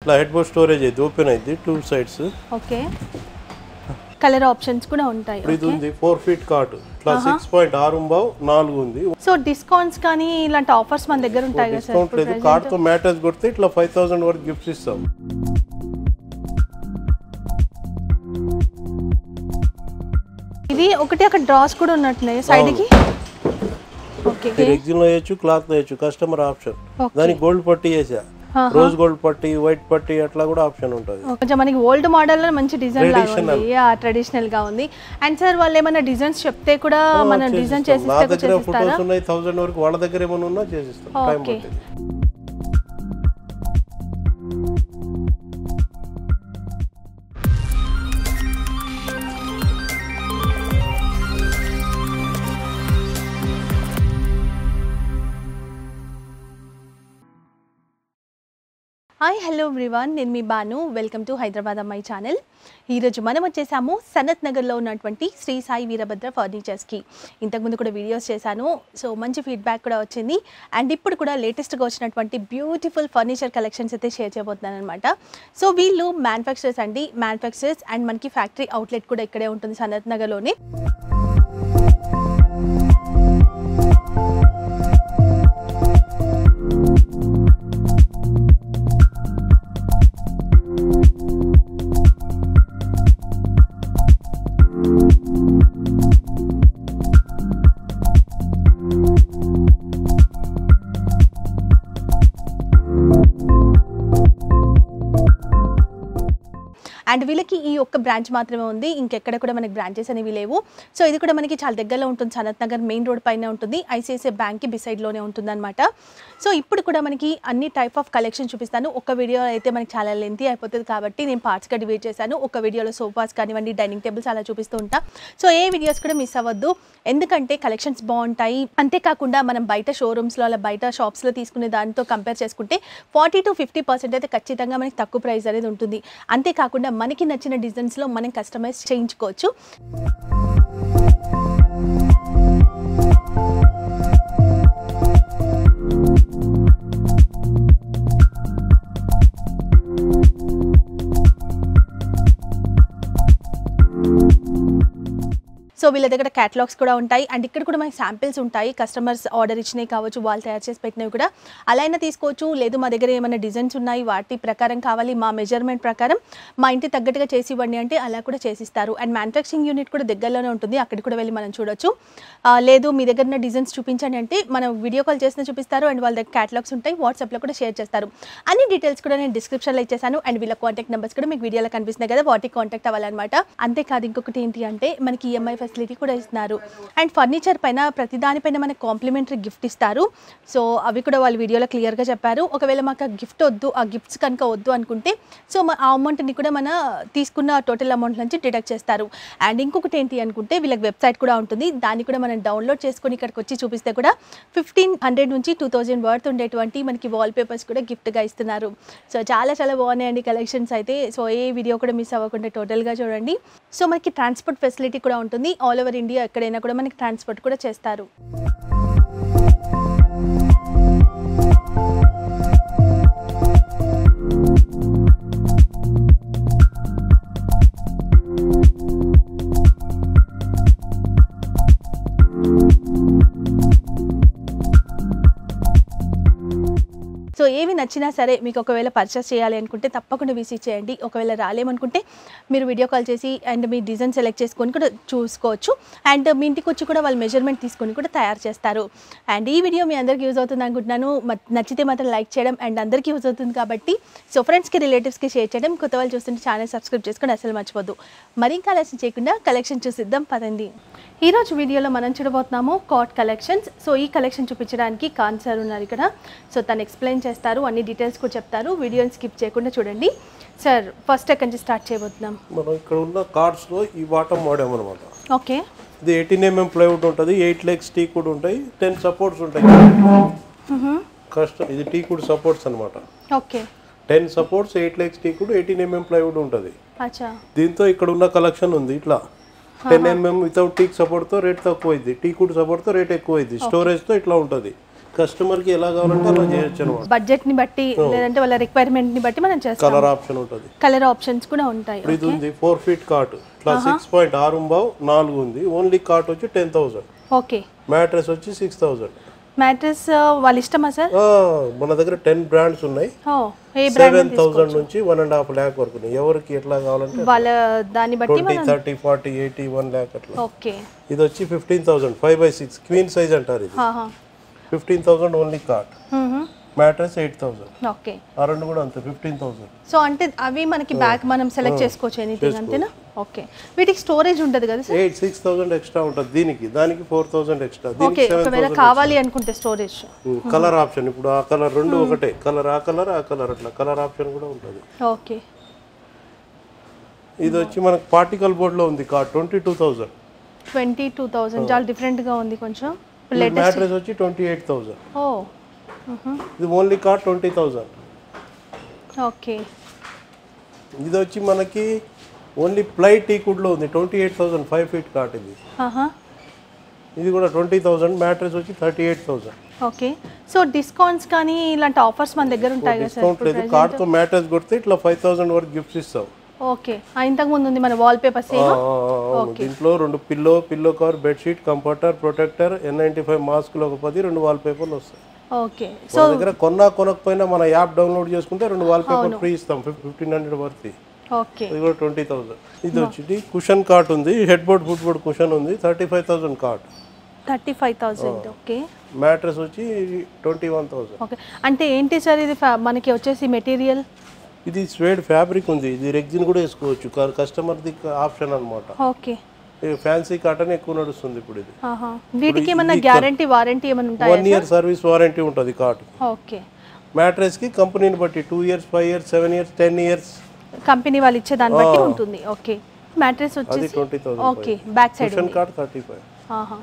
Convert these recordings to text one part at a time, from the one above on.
ఇట్లా headboard storage అయితే open అయింది two sides okay colour options కూడా ఉంటాయి ఇప్పుడు ఇది ఉంది ఫోర్ ఫీట్ కాట్ ఇట్లా సిక్స్ పాయింట్ ఆరు బావ్ నాలుగు ఉంది సో డిస్కౌంట్స్ కానీ ఇలాంటి ఆఫర్స్ మన దగ్గర ఉంటాయి కదా సార్ డిస్కౌంట్ లేదు కార్డ్ తో మ్యాటర్స్ కొడితే ఇట్లా ఫైవ్ థౌసండ్ వరకు గిఫ్ట్స్ ఇస్తాం ఇది ఒకటి అక్కడ డ్రాస్ కూడా ఉన్నట్టున్నాయి సైడ్ కి ఓకే మీరు ఎగ్జిన్ లో వేయచ్చు క్లాత్ వేయచ్చు కస్టమర్ ఆప్షన్ Okay. దానికి గోల్డ్ పట్టి వేసా రోజ్ గోల్డ్ పట్టి వైట్ పట్టి అట్లా కూడా ఆప్షన్ ఉంటుంది కొంచెం మనకి ఓల్డ్ మోడల్ లో మంచి డిజైన్ లాగా Traditional. ఉంది ట్రెడిషనల్ గా ఉంది అండ్ సార్ వాళ్ళు ఏమైనా డిజైన్స్ చెప్తే కూడా మనం డిజైన్ చేసిస్తాం. నా చేసిస్తే కూడా దగ్గర చేసిస్తారా ఫొటోస్ ఉన్నాయి థౌసండ్ వరకు వాళ్ళ దగ్గర ఏమైనా ఉన్నా చేసిస్తాం టైం Okay. పడుతుంది హాయ్ హలో ఎవ్రీవన్ నేను మీ బాను వెల్కమ్ టు హైదరాబాద్ అమ్మాయి ఛానల్ ఈరోజు మనం వచ్చేసాము సనత్ నగర్లో ఉన్నటువంటి శ్రీ సాయి వీరభద్ర ఫర్నిచర్స్కి ఇంతకుముందు కూడా వీడియోస్ చేశాను సో మంచి ఫీడ్బ్యాక్ కూడా వచ్చింది అండ్ ఇప్పుడు కూడా లేటెస్ట్గా వచ్చినటువంటి బ్యూటిఫుల్ ఫర్నిచర్ కలెక్షన్స్ అయితే షేర్ చేయబోతున్నాను అనమాట సో వీళ్ళు మ్యానుఫ్యాక్చరర్స్ అండి మ్యానుఫ్యాక్చరర్స్ అండ్ మనకి ఫ్యాక్టరీ అవుట్లెట్ కూడా ఇక్కడే ఉంటుంది సనత్ నగర్లోనే అండ్ వీళ్ళకి ఈ ఒక్క బ్రాంచ్ మాత్రమే ఉంది ఇంకెక్కడ కూడా మనకి బ్రాంచెస్ అనేవి లేవు సో ఇది కూడా మనకి చాలా దగ్గరలో ఉంటుంది సనత్ నగర్ మెయిన్ రోడ్ పైన ఉంటుంది ఐసిఐసిఐ బ్యాంక్కి బిసైడ్లోనే ఉంటుంది అనమాట సో ఇప్పుడు కూడా మనకి అన్ని టైప్ ఆఫ్ కలెక్షన్ చూపిస్తాను ఒక వీడియో అయితే మనకి చాలా లెంతీ అయిపోతుంది కాబట్టి నేను పార్ట్స్గా డివైడ్ చేశాను ఒక వీడియోలో సోఫాస్ కానివ్వండి డైనింగ్ టేబుల్స్ అలా చూపిస్తూ ఉంటా సో ఏ వీడియోస్ కూడా మిస్ అవ్వద్దు ఎందుకంటే కలెక్షన్స్ బాగుంటాయి అంతేకాకుండా మనం బయట షోరూమ్స్లో అలా బయట షాప్స్లో తీసుకునే దానితో కంపేర్ చేసుకుంటే ఫార్టీ టు ఫిఫ్టీ పర్సెంట్ అయితే ఖచ్చితంగా మనకి తక్కువ ప్రైస్ అనేది ఉంటుంది అంతేకాకుండా మనకి నచ్చిన డిజైన్స్లో మనం కస్టమైజ్ చేయించుకోవచ్చు సో వీళ్ళ దగ్గర క్యాటలాగ్స్ కూడా ఉంటాయి అండ్ ఇక్కడ కూడా మనకి శాంపిల్స్ ఉంటాయి కస్టమర్స్ ఆర్డర్ ఇచ్చినవి కావచ్చు వాళ్ళు తయారు చేసి పెట్టినవి కూడా అలా అయినా తీసుకోవచ్చు లేదు మా దగ్గర ఏమైనా డిజైన్స్ ఉన్నాయి వాటి ప్రకారం కావాలి మా మెజర్మెంట్ ప్రకారం మా ఇంటి తగ్గట్టుగా చేసి ఇవ్వండి అంటే అలా కూడా చేసిస్తారు అండ్ మ్యానుఫ్యాక్చరింగ్ యూనిట్ కూడా దగ్గరలోనే ఉంటుంది అక్కడికి కూడా వెళ్ళి మనం చూడొచ్చు ఆ, లేదు మీ దగ్గర ఉన్న డిజైన్స్ చూపించండి అంటే మనం వీడియో కాల్ చేసిన చూపిస్తారు అండ్ వాళ్ళ దగ్గర క్యాటలాగ్స్ ఉంటాయి వాట్సాప్లో కూడా షేర్ చేస్తారు అన్ని డీటెయిల్స్ కూడా నేను డిస్క్రిప్షన్లో ఇచ్చేసాను అండ్ వీళ్ళ కాంటాక్ట్ నెంబర్స్ కూడా మీకు వీడియోలో కనిపిస్తున్నాయి కదా వాటికి కాంటాక్ట్ అవ్వాలన్నమాట అంతేకాదు ఇంకొకటి ఏంటి అంటే మనకి ఈఎంఐ ఫెసిలిటీ కూడా ఇస్తున్నారు అండ్ ఫర్నిచర్ పైన ప్రతి దానిపైన మనకి కాంప్లిమెంటరీ గిఫ్ట్ ఇస్తారు సో అవి కూడా వాళ్ళు వీడియోలో క్లియర్గా చెప్పారు ఒకవేళ మాకు ఆ గిఫ్ట్ వద్దు ఆ గిఫ్ట్స్ కనుక వద్దు అనుకుంటే సో మ- ఆ అమౌంట్ని కూడా మన తీసుకున్న టోటల్ అమౌంట్ నుంచి డిడక్ట్ చేస్తారు అండ్ ఇంకొకటి ఏంటి అనుకుంటే వీళ్ళకి వెబ్సైట్ కూడా ఉంటుంది దాన్ని కూడా మనం డౌన్లోడ్ చేసుకొని ఇక్కడికి వచ్చి చూపిస్తే కూడా ఫిఫ్టీన్ హండ్రెడ్ నుంచి టూ థౌజండ్ వర్త్ ఉండేటువంటి మనకి వాల్ పేపర్స్ కూడా గిఫ్ట్గా ఇస్తున్నారు సో చాలా చాలా బాగున్నాయండి కలెక్షన్స్ అయితే సో ఏ వీడియో కూడా మిస్ అవ్వకుండా టోటల్గా చూడండి సో మనకి ట్రాన్స్పోర్ట్ ఫెసిలిటీ కూడా ఉంటుంది ఆల్ ఓవర్ ఇండియా ఎక్కడైనా కూడా మనకి ట్రాన్స్పోర్ట్ కూడా చేస్తారు సో ఏవి నచ్చినా సరే మీకు ఒకవేళ పర్చేస్ చేయాలి అనుకుంటే తప్పకుండా విజిట్ చేయండి ఒకవేళ రాలేమనుకుంటే మీరు వీడియో కాల్ చేసి అండ్ మీ డిజైన్ సెలెక్ట్ చేసుకొని కూడా చూసుకోవచ్చు అండ్ మీ ఇంటికి వచ్చి కూడా వాళ్ళు మెజర్మెంట్ తీసుకొని కూడా తయారు చేస్తారు అండ్ ఈ వీడియో మీ అందరికీ యూజ్ అవుతుంది అనుకుంటున్నాను మ- నచ్చితే మాత్రం లైక్ చేయడం అండ్ అందరికీ యూజ్ అవుతుంది కాబట్టి సో ఫ్రెండ్స్కి రిలేటివ్స్కి షేర్ చేయడం కొత్త వాళ్ళు చూస్తుంటే ఛానల్ సబ్స్క్రైబ్ చేసుకొని అసలు మర్చిపోద్దు మరి ఇంకా ఆలస్యం చేయకుండా కలెక్షన్ చూసిద్దాం పదండి ఈరోజు వీడియోలో మనం చూడబోతున్నాము కాట్ కలెక్షన్స్ సో ఈ కలెక్షన్ చూపించడానికి ఖాన్ సార్ ఉన్నారు ఇక్కడ సో తను ఎక్స్ప్లెయిన్ చేస్తారు అన్ని డీటెయిల్స్ కూడా చెప్తారు వీడియోని స్కిప్ చేయకుండా చూడండి సార్ ఫస్ట్ ఎక్కడి నుంచి స్టార్ట్ చేయబోతున్నాం మనం ఇక్కడ ఉన్న కార్డ్స్ లో ఈ బాటమ్ వాడామన్నమాట ఓకే ఇది ఎయిటీన్ ఎంఎం ప్లైవుడ్ ఉంటుంది ఎయిట్ లెగ్స్ టీ కూడా ఉంటాయి టెన్ సపోర్ట్స్ ఉంటాయి కష్టం ఇది టీ కూడా సపోర్ట్స్ అనమాట okay ten supports eight legs టీ కూడా ఎయిటీన్ ఎంఎం ప్లైవుడ్ ఉంటుంది అచ్చా దీంతో ఇక్కడ ఉన్న కలెక్షన్ ఉంది ఇట్లా టెన్ ఎంఎం వితౌట్ టీక్ సపోర్ట్తో రేట్ తక్కువ అయింది టీ కూడా సపోర్ట్తో రేట్ ఎక్కువ అయింది స్టోరేజ్తో ఇట్లా ఉంటుంది కస్టమర్ కి ఎలా కావాలంటే అలా చేయొచ్చు అనమాట బడ్జెట్ ని బట్టి లేదంటే వాళ్ళ రిక్వైర్మెంట్ ని బట్టి మనం చేస్తాం కలర్ ఆప్షన్ ఉంటుంది కలర్ ఆప్షన్స్ కూడా ఉంటాయి ఇప్పుడు ఇది ఉంది ఫోర్ ఫీట్ కాట్ ఇట్లా సిక్స్ పాయింట్ ఆరు బావ్ నాలుగు ఉంది ఓన్లీ కాట్ వచ్చి టెన్ థౌసండ్ ఓకే మ్యాట్రెస్ వచ్చి సిక్స్ థౌసండ్ మ్యాట్రెస్ వాళ్ళ ఇష్టమా సార్ మన దగ్గర టెన్ బ్రాండ్స్ ఉన్నాయి ఓ ఏ బ్రాండ్ సెవెన్ థౌసండ్ నుంచి వన్ అండ్ హాఫ్ ల్యాక్ వరకు ఉన్నాయి ఎవరికి ఎట్లా కావాలంటే వాళ్ళ దాన్ని బట్టి twenty thirty forty eighty one lakh అట్లా ఓకే ఇది వచ్చి fifteen thousand five by six queen size అంటారు ఇది fifteen thousand only cot mattress eight thousand okay ఆ రెండు కూడా అంతే ఫిఫ్టీన్ థౌసండ్ సో అంటే అవి మనకి బ్యాగ్ మనం సెలెక్ట్ చేసుకోవచ్చు ఎనీథింగ్ అంతేనా ఓకే వీటికి స్టోరేజ్ ఉంటుంది కదా sir eight six thousand extra ఉంటుంది దీనికి దానికి ఫోర్ థౌసండ్ ఎక్స్ట్రా ఓకే దీనికి సెవెన్ ఒకవేళ కావాలి అనుకుంటే స్టోరేజ్ కలర్ ఆప్షన్ ఇప్పుడు ఆ కలర్ రెండు ఒకటే కలర్ ఆ కలర్ ఆ కలర్ అట్లా కలర్ ఆప్షన్ కూడా ఉంటుంది ఓకే ఇది వచ్చి మనకు పార్టికల్ బోర్డ్లో ఉంది కా twenty two thousand twenty two thousand చాలా డిఫరెంట్గా ఉంది కొంచెం లేటెస్ట్ మ్యాట్రెస్ వచ్చి ట్వంటీ ఎయిట్ థౌసండ్ ఓ ఇది only car twenty thousand okay ఇది వచ్చి మనకి ఓన్లీ ప్లై టీకుడ్లో ఉంది twenty eight thousand five feet cot ఇది ఇది కూడా ట్వంటీ థౌసండ్ మ్యాట్రెస్ వచ్చి thirty eight thousand okay so discounts కానీ ఇలాంటి ఆఫర్స్ మన దగ్గర ఉంటాయి కదా సార్ డిస్కౌంట్ లేదు కార్డ్తో మ్యాట్రెస్ కొడితే ఇట్లా ఫైవ్ థౌసండ్ వరకు గిఫ్ట్స్ ఇస్తాం ఓకే ఆ, ఇంతకు ముందు ఉంది మన వాల్ పేపర్స్ ఆ, ఏమో ఆ, ఆ, అవును దీంట్లో రెండు pillow pillow cover bedsheet comforter protector ఎన్ నైంటీ ఫైవ్ మాస్క్లు ఒక పది రెండు వాల్ పేపర్లు వస్తాయి ఓకే మన దగ్గర కొన్నా కొనకపోయినా మన యాప్ డౌన్లోడ్ చేసుకుంటే రెండు వాల్ పేపర్ ఫ్రీ ఇస్తాం ఫిఫ్టీన్ హండ్రెడ్ వర్త్ ఓకే ఇది కూడా ట్వంటీ థౌసండ్ ఇది వచ్చి కుషన్ కార్ట్ ఉంది headboard footboard cushion ఉంది thirty five thousand cart thirty five thousand okay mattress వచ్చి ట్వంటీ వన్ థౌసండ్ ఓకే అంటే ఏంటి సార్ ఇది fa- మనకి వచ్చేసి మెటీరియల్ ఇది స్వేడ్ ఫ్యాబ్రిక్ ఉంది ఇది రెగ్జిన్ కూడా వేసుకోవచ్చు కస్టమర్ది ఆప్షన్ అనమాట ఓకే ఫ్యాన్సీ కాటన్ ఎక్కువ నడుస్తుంది ఇప్పుడు ఇది ఆహా. వీటికి ఏమన్నా గ్యారంటీ వారంటీ ఏమైనా ఉంటాయా వన్ ఇయర్ సర్వీస్ వారంటీ ఉంటుంది కార్ట్ ఓకే మ్యాట్రెస్కి కంపెనీని బట్టి two years five years seven years ten years company వాళ్ళు ఇచ్చే దాన్ని బట్టి ఉంటుంది ఓకే మ్యాట్రెస్ అది వచ్చేసి twenty thousand okay back side cushion card thirty five ఆహా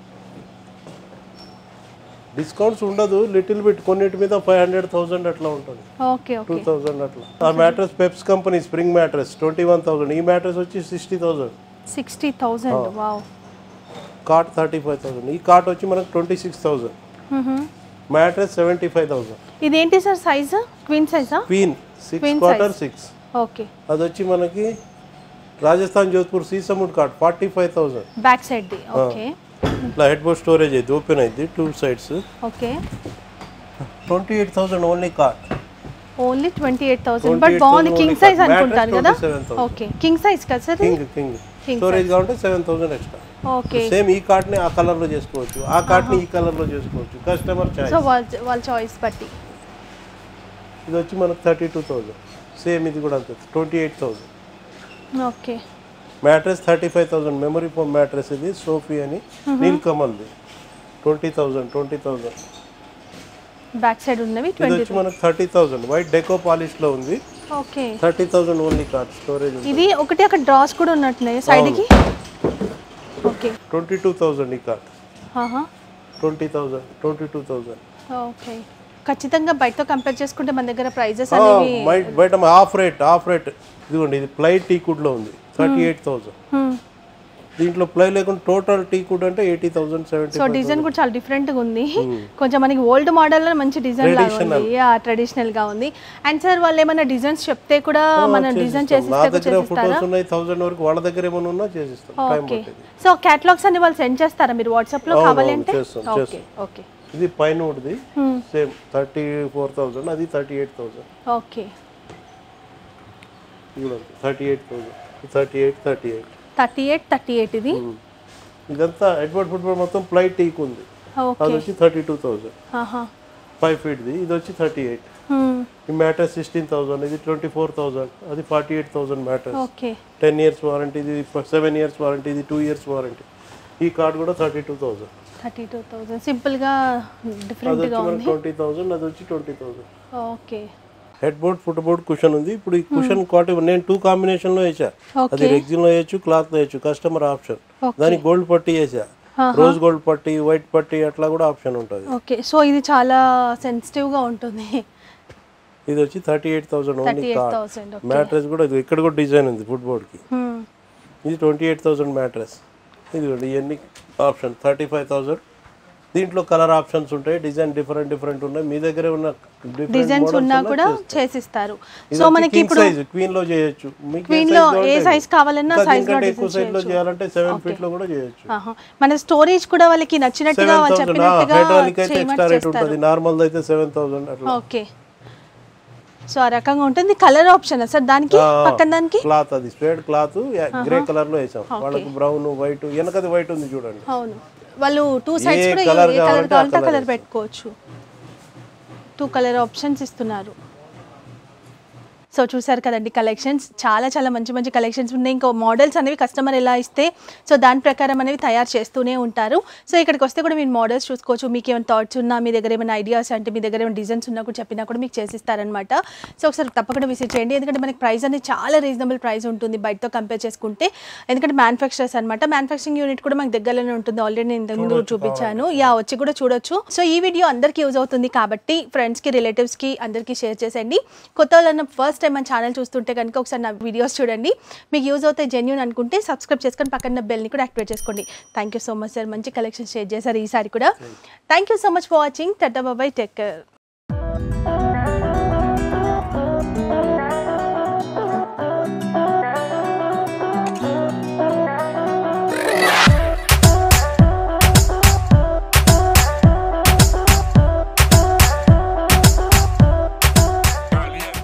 డిస్కౌంట్స్ ఉండదు లిటిల్ బిట్ కొన్నిటి మీద ఫైవ్ హండ్రెడ్ థౌసండ్ అట్లా ఉంటుంది ఓకే టూ ఓకే థౌసండ్ అట్లా ఆ mattress Peps company spring mattress twenty one thousand ఈ మ్యాట్రెస్ వచ్చి sixty thousand sixty thousand wow cart thirty five thousand ఈ కార్ట్ వచ్చి మనకు twenty six thousand mattress seventy five thousand ఇదేంటి సార్ సైజ్ క్వీన్ సైజా queen six Queen quarter six okay అది వచ్చి మనకి రాజస్థాన్ జోధ్పూర్ సీసముడ్ cart forty five thousand back సైడ్ది ఓకే ఇట్లా హెడ్ బోర్డ్ స్టోరేజ్ అయితే ఓపెన్ అయింది two sides okay twenty eight thousand only cart only twenty eight thousand but బాగుంది కింగ్ సైజ్ అనుకుంటాను కదా ఓకే కింగ్ సైజ్ కదా సార్ కింగ్ కింగ్ స్టోరేజ్ కావాలంటే seven thousand extra okay same ఈ కార్ట్ని ఆ కలర్లో చేసుకోవచ్చు ఆ కార్ట్ని ఈ కలర్లో చేసుకోవచ్చు కస్టమర్ చాయిస్ సో వాళ్ళ వాళ్ళ చాయిస్ బట్టి ఇది వచ్చి మనకు థర్టీ టూ థౌసండ్ సేమ్ ఇది కూడా అంతే twenty eight thousand okay mattress thirty five thousand memory foam mattress ఇది సోఫీ అని నీల్ కమల్ది twenty thousand twenty thousand back side ఉన్నవి ఇది ట్వంటీ వచ్చి మనకు థర్టీ థౌసండ్ వైట్ డెకో పాలిష్లో ఉంది okay thirty thousand only card storage ఉంది ఇది ఒకటి అక్కడ డ్రాస్ కూడా ఉన్నట్టున్నాయి సైడ్కి ఓకే ట్వంటీ టూ థౌసండ్ ఈ కార్డ్ ఆహా twenty thousand twenty two thousand okay ఖచ్చితంగా బయటతో కంపేర్ చేసుకుంటే మన దగ్గర ప్రైజెస్ అనేవి బయట హాఫ్ రేట్ హాఫ్ రేట్ ఇదిగోండి ఇది ప్లై టీ కుడ్లో ఉంది థర్టీ ఎయిట్ థౌసండ్ Hmm. దీంట్లో ప్లై లేకుండా టోటల్ టీ కుడ్ అంటే eighty thousand seventy so design కూడా చాలా డిఫరెంట్గా ఉంది కొంచెం మనకి ఓల్డ్ మోడల్లో మంచి డిజైన్ లాగా ఉంది ట్రెడిషనల్ గా ఉంది అండ్ సార్ వాళ్ళు ఏమైనా డిజైన్స్ చెప్తే కూడా మనం డిజైన్ నా చేసిస్తే కూడా దగ్గర ఫొటోస్ ఉన్నాయి థౌసండ్ వరకు వాళ్ళ దగ్గర ఏమైనా ఉన్నా చేసిస్తాం టైం ఓకే పట్టేది సో క్యాటలాగ్స్ అన్ని వాళ్ళు సెండ్ చేస్తారా మీరు వాట్సాప్ లో అవును, కావాలి అవును, అంటే చేస్తాం, ఓకే ఓకే ఇది పైన ఒకటిది సేమ్ థర్టీ ఫోర్ థౌసండ్ అది థర్టీ ఎయిట్ థౌసండ్ ఓకే ఇది కూడా thirty eight thousand thirty eight thirty eight thirty eight thirty eight ఇది ఇదంతా ఎడ్వర్డ్ ఫుట్బాల్ మొత్తం ప్లై టీక్ ఉంది ఓకే అది వచ్చి థర్టీ టూ థౌసండ్ ఆహా ఫైవ్ ఫీట్ది ఇది వచ్చి థర్టీ ఎయిట్ Hmm. ఈ మ్యాటర్ సిక్స్టీన్ థౌసండ్ ఇది ట్వంటీ ఫోర్ థౌసండ్ అది forty eight thousand matter okay ten years warranty ఇది సెవెన్ ఇయర్స్ వారంటీ ఇది టూ ఇయర్స్ వారంటీ ఈ కార్డ్ కూడా thirty two thousand thirty two thousand సింపుల్గా అది డిఫరెంట్గా వచ్చి ఉంది మనకి ట్వంటీ థౌసండ్ అది వచ్చి twenty thousand okay headboard footboard cushion ఉంది ఇప్పుడు ఈ కుషన్ క్వాలిటీ నేను టూ కాంబినేషన్ లో వేసా Okay. అది రెగ్జిన్ లో వేయచ్చు క్లాత్ లో వేయచ్చు కస్టమర్ ఆప్షన్ Okay. దానికి గోల్డ్ పట్టి వేసా రోజ్ గోల్డ్ పట్టి వైట్ పట్టి అట్లా కూడా ఆప్షన్ ఉంటుంది ఓకే సో ఇది చాలా సెన్సిటివ్గా ఉంటుంది ఇది వచ్చి thirty eight thousand only thirty eight card thousand mattress కూడా ఇది ఇక్కడ కూడా డిజైన్ ఉంది ఫుట్ బోర్డ్ కి ఇది ట్వంటీ ఎయిట్ థౌసండ్ మ్యాట్రెస్ ఇది కూడా ఇవన్నీ ఆప్షన్ థర్టీ ఫైవ్ థౌసండ్ దీంట్లో కలర్ ఆప్షన్స్ ఉంటాయి డిజైన్ డిఫరెంట్ డిఫరెంట్ ఉన్నాయి మీ దగ్గర ఉన్న డిజైన్స్ ఉన్నా కూడా చేసిస్తారు సో మనకి ఇప్పుడు సైజ్ క్వీన్ లో చేయొచ్చు మీకు ఏ క్వీన్ లో size ఏ కావాలంటే సైజ్ కావాలన్నా ఇంకా సైజ్ లో దీనికంటే ఎక్కువ డిజైన్ సైజ్ లో చేయాలంటే సెవెన్ ఫీట్ లో కూడా చేయొచ్చు ఆహా. మన స్టోరేజ్ కూడా వాళ్ళకి నచ్చినట్టుగా సెవెన్ వాళ్ళు థౌసండ్ చెప్పినట్టుగా హైడ్రాలిక్ అయితే చేయమని ఎక్స్ట్రా రేట్ చేస్తారు ఉంటుంది నార్మల్ అయితే సెవెన్ థౌసండ్ అట్లా ఓకే సో ఆ రకంగా ఉంటుంది కలర్ ఆప్షన్ సార్ దానికి పక్కన దానికి క్లాత్ అది స్ట్రేట్ క్లాత్ గ్రే కలర్ లో వేసాం వాళ్ళకి బ్రౌన్ వైట్ వెనకది వైట్ ఉంది చూడండి అవును వాళ్ళు టూ సైడ్స్ ఏ కూడా ఏ colour కలర్ కావాలంటే ఆ కావాలంటే ఆ colour కలర్ పెట్టుకోవచ్చు టూ కలర్ ఆప్షన్స్ ఇస్తున్నారు సో చూసారు కదండి కలెక్షన్స్ చాలా చాలా మంచి మంచి కలెక్షన్స్ ఉన్నాయి ఇంకా మోడల్స్ అనేవి కస్టమర్ ఎలా ఇస్తే సో దాని ప్రకారం అనేవి తయారు చేస్తూనే ఉంటారు సో ఇక్కడికి వస్తే కూడా మీరు మోడల్స్ చూసుకోవచ్చు మీకు ఏమైనా థాట్స్ ఉన్నా మీ దగ్గర ఏమైనా ఐడియాస్ అంటే మీ దగ్గర ఏమైనా డిజైన్స్ ఉన్నా కూడా చెప్పినా కూడా మీకు చేసిస్తారనమాట సో ఒకసారి తప్పకుండా విజిట్ చేయండి ఎందుకంటే మనకి ప్రైస్ అనేది చాలా రీజనబుల్ ప్రైస్ ఉంటుంది బయటతో కంపేర్ చేసుకుంటే ఎందుకంటే మ్యానుఫ్యాక్చరర్స్ అనమాట మ్యానుఫ్యాక్చరింగ్ యూనిట్ కూడా మనకి దగ్గరలోనే ఉంటుంది ఆల్రెడీ నేను ఇంతకు ముందు చూపించాను యా వచ్చి కూడా చూడొచ్చు సో ఈ వీడియో అందరికీ యూజ్ అవుతుంది కాబట్టి ఫ్రెండ్స్కి రిలేటివ్స్కి అందరికీ షేర్ చేసేయండి కొత్త వాళ్ళన్న ఫస్ట్ టైం మన ఛానల్ చూస్తుంటే కనుక ఒకసారి నా వీడియోస్ చూడండి మీకు యూజ్ అవుతాయి జెన్యున్ అనుకుంటే సబ్స్క్రైబ్ చేసుకొని పక్కన బెల్ని కూడా యాక్టివేట్ చేసుకోండి thank you so much sir మంచి కలెక్షన్ షేర్ చేశారు ఈసారి కూడా thank you so much for watching టటా బాబాయ్ టేక్ కేర్